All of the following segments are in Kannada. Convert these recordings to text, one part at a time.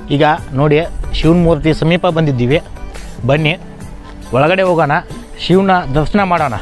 ಈಗ ನೋಡಿ ಶಿವನ ಮೂರ್ತಿ ಸಮೀಪ ಬಂದಿದ್ದೀವಿ ಬನ್ನಿ ಒಳಗಡೆ ಹೋಗೋಣ ಶಿವನ ದರ್ಶನ ಮಾಡೋಣ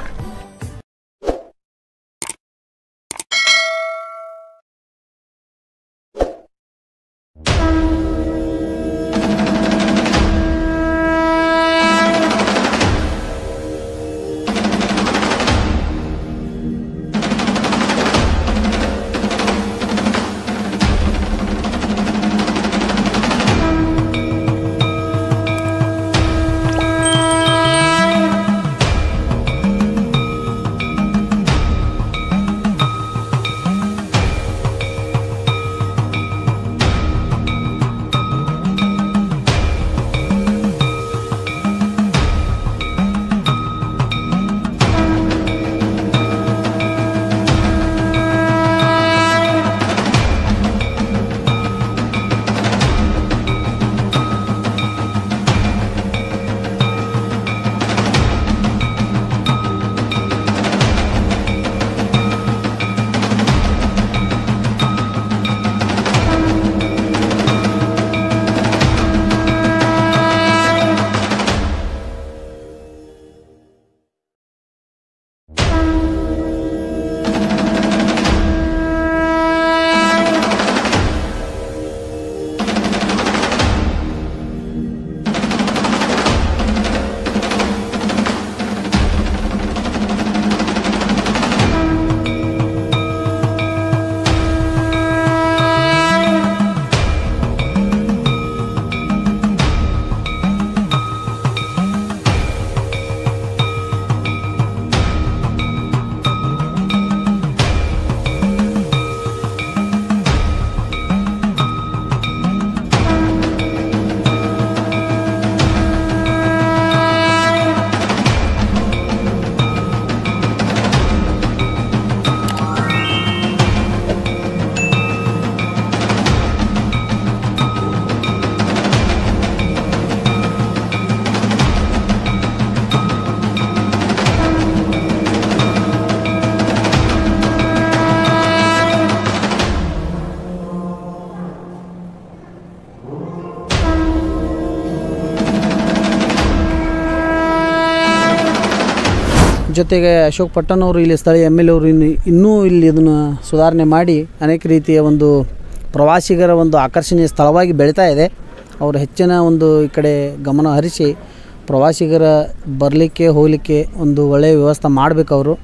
ಜೊತೆಗೆ ಅಶೋಕ್ ಪಟ್ಟಣ್ ಅವರು ಇಲ್ಲಿ ಸ್ಥಳೀಯ ಎಮ್ ಎಲ್ ಅವರು ಇನ್ನು ಇನ್ನೂ ಇಲ್ಲಿ ಇದನ್ನು ಸುಧಾರಣೆ ಮಾಡಿ ಅನೇಕ ರೀತಿಯ ಒಂದು ಪ್ರವಾಸಿಗರ ಒಂದು ಆಕರ್ಷಣೀಯ ಸ್ಥಳವಾಗಿ ಬೆಳೀತಾ ಇದೆ ಅವರು ಹೆಚ್ಚಿನ ಒಂದು ಈ ಕಡೆ ಗಮನ ಹರಿಸಿ ಪ್ರವಾಸಿಗರ ಬರಲಿಕ್ಕೆ ಹೋಗಲಿಕ್ಕೆ ಒಂದು ಒಳ್ಳೆಯ ವ್ಯವಸ್ಥೆ ಮಾಡಬೇಕು ಅವರು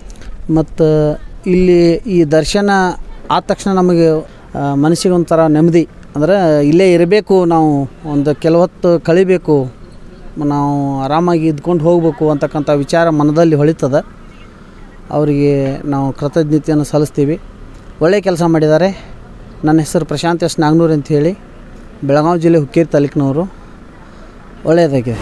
ಮತ್ತು ಇಲ್ಲಿ ಈ ದರ್ಶನ ಆದ ತಕ್ಷಣ ನಮಗೆ ಆ, ಮನಸ್ಸಿಗೆ ಒಂಥರ ನೆಮ್ಮದಿ ಅಂದರೆ ಇಲ್ಲೇ ಇರಬೇಕು ನಾವು ಒಂದು ಕೆಲವತ್ತು ಕಳಿಬೇಕು ನಾವು ಆರಾಮಾಗಿ ಇದ್ಕೊಂಡು ಹೋಗಬೇಕು ಅಂತಕ್ಕಂಥ ವಿಚಾರ ಮನದಲ್ಲಿ ಹೊಳಿತದೆ ಅವರಿಗೆ ನಾವು ಕೃತಜ್ಞತೆಯನ್ನು ಸಲ್ಲಿಸ್ತೀವಿ ಒಳ್ಳೆಯ ಕೆಲಸ ಮಾಡಿದ್ದಾರೆ ನನ್ನ ಹೆಸರು ಪ್ರಶಾಂತ್ ಎಸ್ ನಾಗ್ನೂರ್ ಅಂತ ಹೇಳಿ ಬೆಳಗಾವಿ ಜಿಲ್ಲೆ ಹುಕ್ಕೇರಿ ತಾಲೂಕಿನವರು ಒಳ್ಳೆಯದಾಗಿದೆ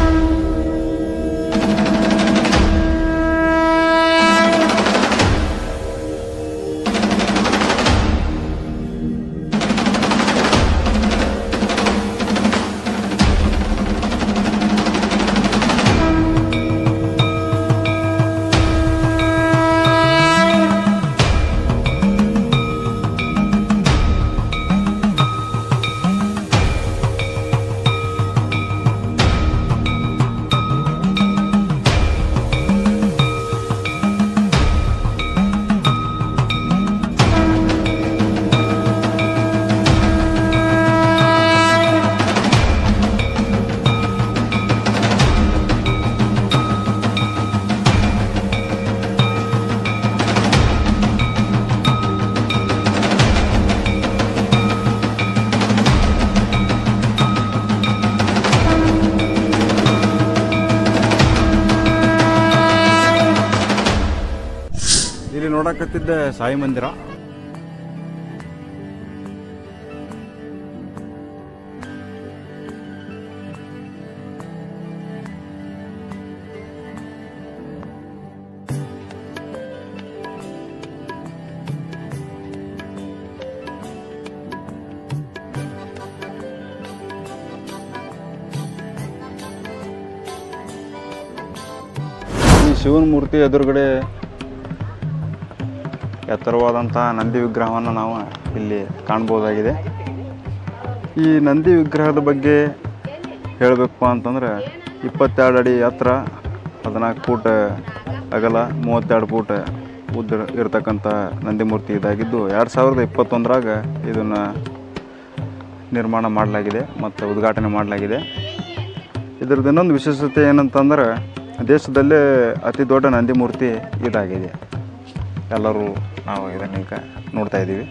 ಇಲ್ಲಿ ನೋಡಕತ್ತಿದ್ದ ಸಾಯಿ ಮಂದಿರ ಈ ಶಿವನ ಮೂರ್ತಿ ಎದುರುಗಡೆ ಎತ್ತರವಾದಂತಹ ನಂದಿ ವಿಗ್ರಹವನ್ನು ನಾವು ಇಲ್ಲಿ ಕಾಣ್ಬೋದಾಗಿದೆ ಈ ನಂದಿ ವಿಗ್ರಹದ ಬಗ್ಗೆ ಹೇಳಬೇಕಪ್ಪ ಅಂತಂದ್ರೆ ಇಪ್ಪತ್ತೆರಡು ಅಡಿ ಎತ್ತರ ಹದಿನಾಲ್ಕು ಫೂಟ್ ಅಗಲ ಮೂವತ್ತೆರಡು ಫೂಟ್ ಉದ್ದ ಇರತಕ್ಕಂಥ ನಂದಿ ಮೂರ್ತಿ ಇದಾಗಿದ್ದು ಎರಡು ಸಾವಿರದ ಇಪ್ಪತ್ತೊಂದರಾಗ ಇದನ್ನು ನಿರ್ಮಾಣ ಮಾಡಲಾಗಿದೆ ಮತ್ತು ಉದ್ಘಾಟನೆ ಮಾಡಲಾಗಿದೆ ಇದ್ರದ್ದು ಇನ್ನೊಂದು ವಿಶೇಷತೆ ಏನಂತಂದ್ರೆ ದೇಶದಲ್ಲೇ ಅತಿ ದೊಡ್ಡ ನಂದಿ ಮೂರ್ತಿ ಇದಾಗಿದೆ ಎಲ್ಲರೂ ನಾವು ಇದನ್ನ ಈಗ ನೋಡ್ತಾ ಇದ್ದೀವಿ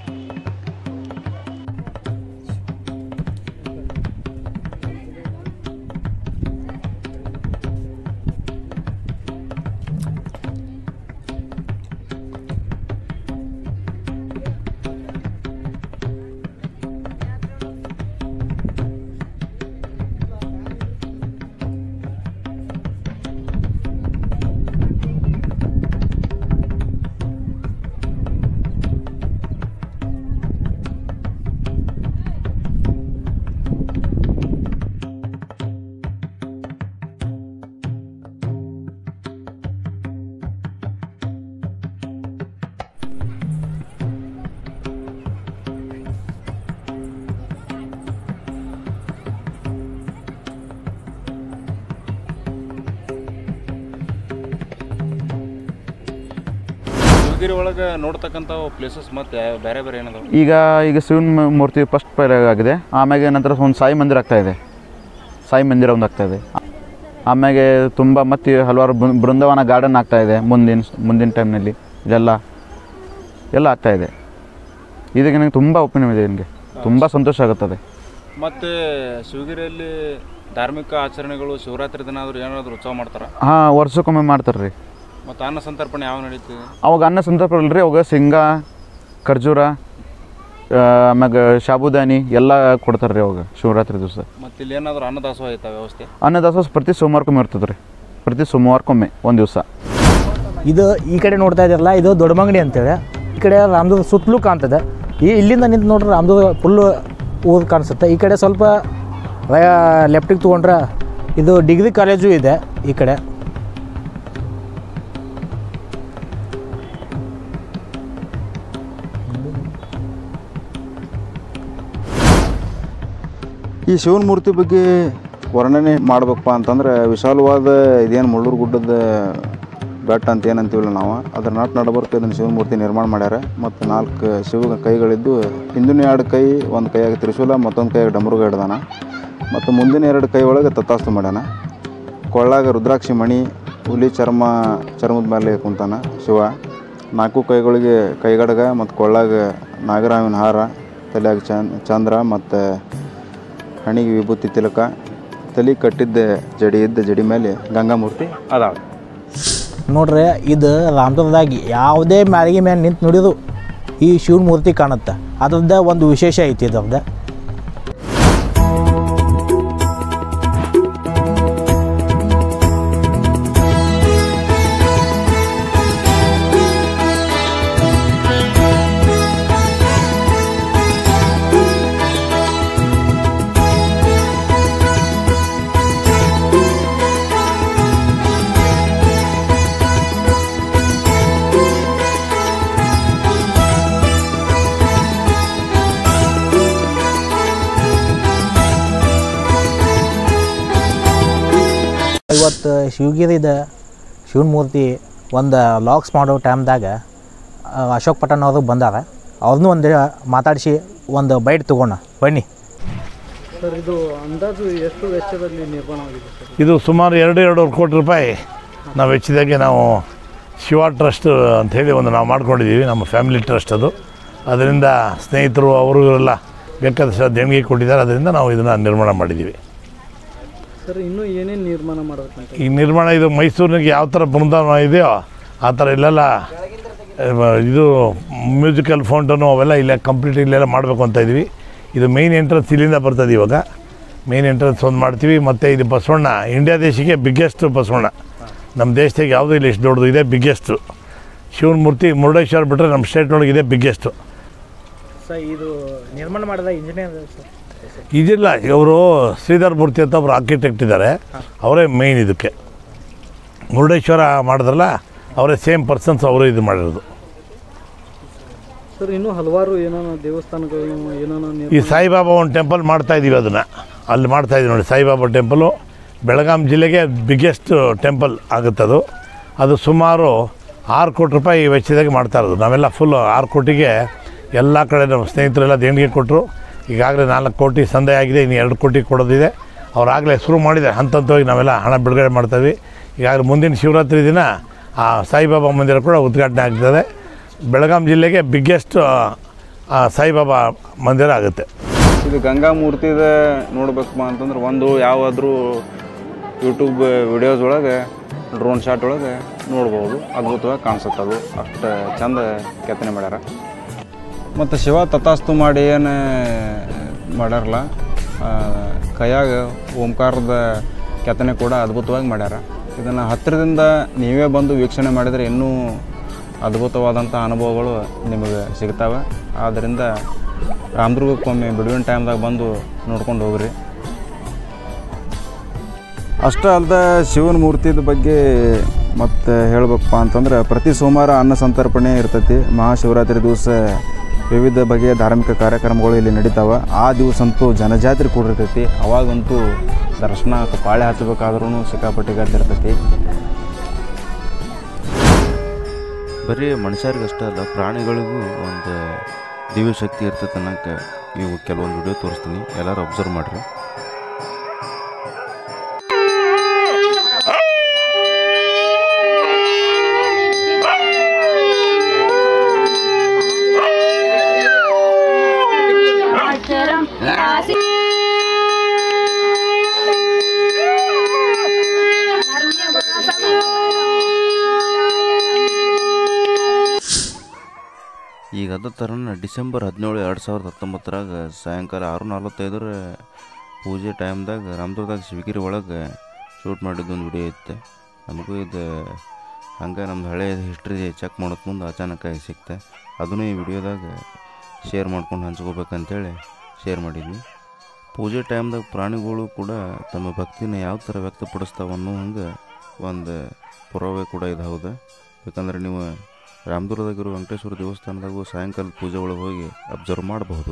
ಶಿವಗಿರಿ ಒಳಗೆ ನೋಡ್ತಕ್ಕಂಥ ಪ್ಲೇಸಸ್ ಮತ್ತೆ ಬೇರೆ ಬೇರೆ ಏನದಾವ ಈಗ ಈಗ ಶಿವನ ಮ- ಮೂರ್ತಿ ಫಸ್ಟ್ ಪೈರ್ ಆಗಿದೆ ಆಮ್ಯಾಗೆ ನಂತರ ಒಂದು ಸಾಯಿ ಮಂದಿರ ಆಗ್ತಾ ಇದೆ ಸಾಯಿ ಮಂದಿರ ಒಂದು ಆಗ್ತಾ ಇದೆ ಆಮ್ಯಾಗೆ ತುಂಬ ಮತ್ತು ಹಲವಾರು ಬೃ- ಬೃಂದಾವನ ಗಾರ್ಡನ್ ಆಗ್ತಾ ಇದೆ ಮುಂದಿನ ಮುಂದಿನ ಟೈಮ್ನಲ್ಲಿ ಇದೆಲ್ಲ ಎಲ್ಲ ಆಗ್ತಾ ಇದೆ ಇದಕ್ಕೆ ನನಗೆ ತುಂಬ ಒಪಿನಿಯನ್ ಇದೆ ನನಗೆ ತುಂಬ ಸಂತೋಷ ಆಗುತ್ತದೆ ಮತ್ತು ಶಿವಗಿರಿಯಲ್ಲಿ ಧಾರ್ಮಿಕ ಆಚರಣೆಗಳು ಶಿವರಾತ್ರಿ ದಿನ ಆದರೂ ಏನಾದರೂ ಉತ್ಸವ ಮಾಡ್ತಾರ ಹಾಂ ವರ್ಷಕ್ಕೊಮ್ಮೆ ಮಾಡ್ತಾರೆ ರೀ ಮತ್ತು ಅನ್ನ ಸಂತರ್ಪಣೆ ಯಾವ ನಡೀತದೆ ಅವಾಗ ಅನ್ನ ಸಂದರ್ಭ ಅಲ್ರಿ ಅವಾಗ ಶೇಂಗಾ ಖರ್ಜೂರ ಆ, ಆಮ್ಯಾಗ ಸಾಬುದಾನಿ ಎಲ್ಲ ಕೊಡ್ತಾರೆ ರೀ ಅವಾಗ ಶಿವರಾತ್ರಿ ದಿವಸ ಮತ್ತು ಇಲ್ಲಿ ಏನಾದರೂ ಅನ್ನದಾಸೋಹ ಐತಾ ವ್ಯವಸ್ಥೆ ಅನ್ನದಾಸೋಹ ಪ್ರತಿ ಸೋಮವಾರಕ್ಕೊಮ್ಮೆ ಇರ್ತದೆ ರೀ ಪ್ರತಿ ಸೋಮವಾರಕ್ಕೊಮ್ಮೆ ಒಂದು ದಿವಸ ಇದು ಈ ಕಡೆ ನೋಡ್ತಾ ಇದ್ದೀರಲ್ಲ ಇದು ದೊಡ್ಡಮಂಗಡಿ ಅಂತೇಳಿ ಈ ಕಡೆ ರಾಮದುರ್ಗ ಸುತ್ತಲೂ ಕಾಣ್ತದೆ ಈ ಇಲ್ಲಿಂದ ನಿಂತು ನೋಡ್ರಿ ರಾಮದುರ್ಗ ಫುಲ್ಲು ಊರು ಕಾಣಿಸುತ್ತೆ ಈ ಕಡೆ ಸ್ವಲ್ಪ ಲೆಫ್ಟಿಗೆ ತೊಗೊಂಡ್ರೆ ಇದು ಡಿಗ್ರಿ ಕಾಲೇಜು ಇದೆ ಈ ಕಡೆ ಈ ಶಿವನ ಮೂರ್ತಿ ಬಗ್ಗೆ ವರ್ಣನೆ ಮಾಡ್ಬೇಕಪ್ಪ ಅಂತಂದ್ರೆ ವಿಶಾಲವಾದ ಇದೇನು ಮುಳ್ಳೂರು ಗುಡ್ಡದ ಬೆಟ್ಟ ಅಂತ ಏನಂತೀವಲ್ಲ ನಾವು ಅದ್ರ ನಾಟ್ ನಡಬರ್ಕ ಇದನ್ನು ಶಿವನ ಮೂರ್ತಿ ನಿರ್ಮಾಣ ಮಾಡ್ಯಾರ ಮತ್ತು ನಾಲ್ಕು ಶಿವ ಕೈಗಳಿದ್ದು ಹಿಂದಿನ ಎರಡು ಕೈ ಒಂದು ಕೈಯಾಗ ತ್ರಿಶೂಲ ಮತ್ತೊಂದು ಕೈಯಾಗ ಡಮರುಗ ಹಿಡ್ದಾನ ಮತ್ತು ಮುಂದಿನ ಎರಡು ಕೈ ಒಳಗೆ ತತ್ತಾಸ್ತು ಮಾಡ್ಯಾನ ಕೊಳ್ಳಾಗ ರುದ್ರಾಕ್ಷಿ ಮಣಿ ಹುಲಿ ಚರ್ಮ ಚರ್ಮದ ಮೇಲೆ ಕುಂತಾನ ಶಿವ ನಾಲ್ಕು ಕೈಗಳಿಗೆ ಕೈಗಡಗ ಮತ್ತು ಕೊಳ್ಳಾಗ ನಾಗರಾವಿನ ಹಾರ ತಲೆಯಾಗ ಚಂದ್ ಚಂದ್ರ ಮತ್ತು ಹಣಿಗೆ ವಿಭೂತಿ ತಿಲಕ ತಲೆ ಕಟ್ಟಿದ್ದ ಜಡಿ ಇದ್ದ ಜಡಿ ಮೇಲೆ ಗಂಗಾಮೂರ್ತಿ ಅದಾವ ನೋಡ್ರಿ ಇದು ರಾಮದುರ್ಗದಾಗ ಯಾವುದೇ ಮ್ಯಾಲಿಗೆ ಮೇಲೆ ನಿಂತು ನೋಡಿದ್ರು ಈ ಶಿವನ ಮೂರ್ತಿ ಕಾಣುತ್ತೆ ಅದ್ರದ್ದು ಒಂದು ವಿಶೇಷ ಐತಿ ಇದ್ರದ್ದು ಇವತ್ತು ಶಿವಗಿರಿದ ಶಿವನ ಮೂರ್ತಿ ಒಂದು ಲಾಕ್ಸ್ ಮಾಡೋ ಟೈಮ್ದಾಗ ಆ, ಅಶೋಕ್ ಪಟ್ಟಣ್ ಅವರು ಬಂದಾರ ಅವ್ರನ್ನೂ ಒಂದು ಮಾತಾಡಿಸಿ ಒಂದು ಬೈಟ್ ತೊಗೋಣ ಬನ್ನಿ ಸರ್ ಇದು ಅಂದಾಜು ಎಷ್ಟು ವೆಚ್ಚದಲ್ಲಿ ನಿರ್ಮಾಣವಾಗಿದೆ ಸರ್ ಇದು ಸುಮಾರು ಎರಡು ಎರಡೂವರೆ ಕೋಟಿ ರೂಪಾಯಿ ನಾವು ವೆಚ್ಚದಾಗೆ ನಾವು ಶಿವ ಟ್ರಸ್ಟ್ ಅಂಥೇಳಿ ಒಂದು ನಾವು ಮಾಡ್ಕೊಂಡಿದ್ದೀವಿ ನಮ್ಮ ಫ್ಯಾಮಿಲಿ ಟ್ರಸ್ಟ್ ಅದು ಅದರಿಂದ ಸ್ನೇಹಿತರು ಅವರು ಇವರೆಲ್ಲ ಬೇಕಾದಷ್ಟು ದೇಣಿಗೆ ಕೊಟ್ಟಿದ್ದಾರೆ ಅದರಿಂದ ನಾವು ಇದನ್ನು ನಿರ್ಮಾಣ ಮಾಡಿದ್ದೀವಿ ಸರ್ ಇನ್ನೂ ಏನೇನು ನಿರ್ಮಾಣ ಮಾಡಬೇಕಂತ ಈ ನಿರ್ಮಾಣ ಇದು ಮೈಸೂರಿನಾಗೆ ಯಾವ ಥರ ಬೃಂದಾವನ ಇದೆಯೋ ಆ ಥರ ಇಲ್ಲೆಲ್ಲ ಆ, ಇದು ಮ್ಯೂಸಿಕಲ್ ಫೌಂಟನು ಅವೆಲ್ಲ ಇಲ್ಲೇ ಕಂಪ್ಲೀಟ್ ಇಲ್ಲೆಲ್ಲ ಮಾಡಬೇಕು ಅಂತ ಇದ್ವಿ ಇದು ಮೇಯ್ನ್ ಎಂಟ್ರೆನ್ಸ್ ಇಲ್ಲಿಂದ ಬರ್ತದೆ ಇವಾಗ ಮೇಯ್ನ್ ಎಂಟ್ರೆನ್ಸ್ ಒಂದು ಮಾಡ್ತೀವಿ ಮತ್ತು ಇದು ಬಸವಣ್ಣ ಇಂಡಿಯಾ ದೇಶಕ್ಕೆ ಬಿಗ್ಗೆಸ್ಟ್ ಬಸವಣ್ಣ ನಮ್ಮ ದೇಶದಾಗ ಯಾವುದೂ ಇಲ್ಲ ಇಷ್ಟು ದೊಡ್ಡದು ಇದೆ ಬಿಗ್ಗೆಸ್ಟು ಶಿವನ ಮೂರ್ತಿ ಮುರುಡೇಶ್ವರ ಬಿಟ್ಟರೆ ನಮ್ಮ ಸ್ಟೇಟ್ನೊಳಗೆ ಇದೆ ಬಿಗ್ಗೆಸ್ಟು ಸರ್ ಇದು ನಿರ್ಮಾಣ ಮಾಡಿದ ಇಂಜಿನಿಯರ್ ಸರ್ ಇದಿಲ್ಲ ಇವರು ಶ್ರೀಧರ್ ಮೂರ್ತಿ ಅಂತ ಒಬ್ರು ಆರ್ಕಿಟೆಕ್ಟ್ ಇದ್ದಾರೆ ಅವರೇ ಮೇಯ್ನ್ ಇದಕ್ಕೆ ಮುರುಡೇಶ್ವರ ಮಾಡಿದ್ರಲ್ಲ ಅವರೇ ಸೇಮ್ ಪರ್ಸನ್ಸ್ ಅವರು ಇದು ಮಾಡಿರೋದು ಸರ್ ಇನ್ನೂ ಹಲವಾರು ಏನೋ ದೇವಸ್ಥಾನಗಳು ಏನೋ ಈ ಸಾಯಿಬಾಬಾ ಒಂದು ಟೆಂಪಲ್ ಮಾಡ್ತಾ ಇದ್ದೀವಿ ಅದನ್ನು ಅಲ್ಲಿ ಮಾಡ್ತಾ ಇದೀವಿ ನೋಡಿ ಸಾಯಿಬಾಬಾ ಟೆಂಪಲು ಬೆಳಗಾಂ ಜಿಲ್ಲೆಗೆ ಬಿಗ್ಗೆಸ್ಟ್ ಟೆಂಪಲ್ ಆಗುತ್ತದು ಅದು ಸುಮಾರು ಆರು ಕೋಟಿ ರೂಪಾಯಿ ವೆಚ್ಚದಾಗೆ ಮಾಡ್ತಾ ಇರೋದು ನಾವೆಲ್ಲ ಫುಲ್ ಆರು ಕೋಟಿಗೆ ಎಲ್ಲ ಕಡೆ ನಮ್ಮ ಸ್ನೇಹಿತರೆಲ್ಲ ದೇಣಿಗೆ ಕೊಟ್ಟರು ಈಗಾಗಲೇ ನಾಲ್ಕು ಕೋಟಿ ಸಂದಾಯ ಆಗಿದೆ ಇನ್ನು ಎರಡು ಕೋಟಿ ಕೊಡೋದಿದೆ ಅವರಾಗಲೇ ಶುರು ಮಾಡಿದ್ದಾರೆ ಹಂತ ಹಂತವಾಗಿ ನಾವೆಲ್ಲ ಹಣ ಬಿಡುಗಡೆ ಮಾಡ್ತೀವಿ ಈಗಾಗಲೇ ಮುಂದಿನ ಶಿವರಾತ್ರಿ ದಿನ ಆ ಸಾಯಿಬಾಬಾ ಮಂದಿರ ಕೂಡ ಉದ್ಘಾಟನೆ ಆಗ್ತದೆ ಬೆಳಗಾಂ ಜಿಲ್ಲೆಗೆ ಬಿಗ್ಗೆಸ್ಟ್ ಸಾಯಿಬಾಬಾ ಮಂದಿರ ಆಗುತ್ತೆ ಇದು ಗಂಗಾ ಮೂರ್ತಿದ ನೋಡ್ಬೇಕಪ್ಪ ಅಂತಂದ್ರೆ ಒಂದು ಯಾವಾದರೂ ಯೂಟ್ಯೂಬ್ ವಿಡಿಯೋಸ್ ಒಳಗೆ ಡ್ರೋನ್ ಶಾಟ್ ಒಳಗೆ ನೋಡ್ಬೋದು ಅದ್ಭುತವಾಗಿ ಕಾಣಿಸುತ್ತೆ ಅದು ಅಷ್ಟು ಚಂದ ಕೆತ್ತನೆ ಮಾಡ್ಯಾರ ಮತ್ತು ಶಿವ ತಥಾಸ್ತು ಮಾಡಿ ಏನು ಮಾಡ್ಯಾರಲ್ಲ ಆ, ಕೈಯಾಗ ಓಂಕಾರದ ಕೆತ್ತನೆ ಕೂಡ ಅದ್ಭುತವಾಗಿ ಮಾಡ್ಯಾರ ಇದನ್ನು ಹತ್ತಿರದಿಂದ ನೀವೇ ಬಂದು ವೀಕ್ಷಣೆ ಮಾಡಿದರೆ ಇನ್ನೂ ಅದ್ಭುತವಾದಂಥ ಅನುಭವಗಳು ನಿಮಗೆ ಸಿಗ್ತವೆ ಆದ್ದರಿಂದ ರಾಮದುರ್ಗಕ್ಕೊಮ್ಮೆ ಬಿಡುವಿನ ಟೈಮ್ದಾಗ ಬಂದು ನೋಡ್ಕೊಂಡು ಹೋಗ್ರಿ ಅಷ್ಟೇ ಅಲ್ಲದ ಶಿವನ ಮೂರ್ತಿದ ಬಗ್ಗೆ ಮತ್ತು ಹೇಳ್ಬೇಕಪ್ಪ ಅಂತಂದ್ರೆ ಪ್ರತಿ ಸೋಮವಾರ ಅನ್ನ ಸಂತರ್ಪಣೆ ಇರ್ತೈತಿ ಮಹಾಶಿವರಾತ್ರಿ ದಿವಸ ವಿವಿಧ ಬಗೆಯ ಧಾರ್ಮಿಕ ಕಾರ್ಯಕ್ರಮಗಳು ಇಲ್ಲಿ ನಡೀತಾವೆ ಆ ದಿವಸ ಅಂತೂ ಜನಜಾತ್ರೆ ಕೂಡಿರ್ತೈತಿ ಅವಾಗಂತೂ ದರ್ಶನ ಪಾಳೆ ಹಚ್ಚಬೇಕಾದ್ರೂ ಸಿಕ್ಕಾಪಟ್ಟೆ ಗದ್ದಿರ್ತೈತಿ ಬರೀ ಮನುಷ್ಯರಿಗಷ್ಟೇ ಅಲ್ಲ ಪ್ರಾಣಿಗಳಿಗೂ ಒಂದು ದಿವ್ಯ ಶಕ್ತಿ ಇರ್ತೈತೆ ಅನ್ನೋಕ್ಕೆ ಇವು ಕೆಲವೊಂದು ವಿಡಿಯೋ ತೋರಿಸ್ತೀನಿ ಎಲ್ಲರೂ ಅಬ್ಸರ್ವ್ ಮಾಡಿರಿ ಈಗ ಅದ ಥರನ ಡಿಸೆಂಬರ್ ಹದಿನೇಳು ಎರಡು ಸಾವಿರದ ಹತ್ತೊಂಬತ್ತರಾಗ ಸಾಯಂಕಾಲ ಆರು ನಲ್ವತ್ತೈದರ ಪೂಜೆ ಟೈಮ್ದಾಗ ರಾಮದುರ್ಗದಾಗ ಶಿವಗಿರಿ ಒಳಗೆ ಶೂಟ್ ಮಾಡಿದ್ದು ಒಂದು ವಿಡಿಯೋ ಇತ್ತು ನಮಗೂ ಇದು ಹಂಗೆ ನಮ್ದು ಹಳೆಯ ಹಿಸ್ಟ್ರಿ ಚೆಕ್ ಮಾಡೋದು ಮುಂದೆ ಅಚಾನಕ್ಕಾಗಿ ಸಿಕ್ತೆ ಅದನ್ನು ಈ ವಿಡಿಯೋದಾಗ ಶೇರ್ ಮಾಡ್ಕೊಂಡು ಹಂಚ್ಕೋಬೇಕಂತೇಳಿ ಶೇರ್ ಮಾಡಿದ್ವಿ ಪೂಜೆ ಟೈಮ್ದಾಗ ಪ್ರಾಣಿಗಳು ಕೂಡ ತಮ್ಮ ಭಕ್ತಿನ ಯಾವ ಥರ ವ್ಯಕ್ತಪಡಿಸ್ತಾವ ಅನ್ನೋ ಹಂಗೆ ಒಂದು ಪುರಾವೆ ಕೂಡ ಇದು ಹೌದು ಯಾಕಂದ್ರೆ ನೀವು ರಾಮದುರ್ಗದಾಗಿರೋ ವೆಂಕಟೇಶ್ವರ ದೇವಸ್ಥಾನದಾಗೂ ಸಾಯಂಕಾಲದ ಪೂಜೆ ಒಳಗೆ ಹೋಗಿ ಅಬ್ಸರ್ವ್ ಮಾಡಬಹುದು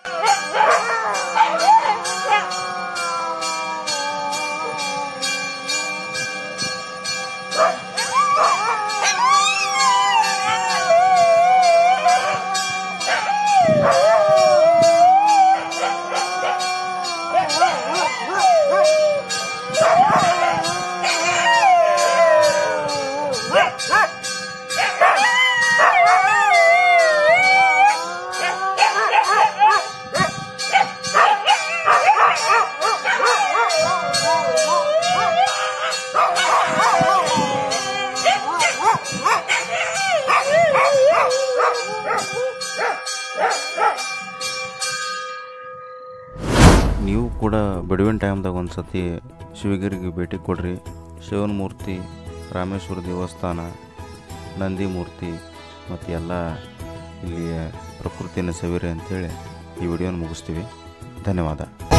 ನೀವು ಕೂಡ ಬಿಡುವಿನ ಟೈಮ್ದಾಗ ಒಂದು ಸತಿ ಶಿವಗಿರಿಗೆ ಭೇಟಿ ಕೊಡ್ರಿ ಶಿವನ ಮೂರ್ತಿ ರಾಮೇಶ್ವರ ದೇವಸ್ಥಾನ ನಂದಿ ಮೂರ್ತಿ ಮತ್ತು ಎಲ್ಲ ಇಲ್ಲಿಯ ಪ್ರಕೃತಿನ ಸವಿರಿ ಅಂಥೇಳಿ ಈ ವಿಡಿಯೋನ ಮುಗಿಸ್ತೀವಿ ಧನ್ಯವಾದ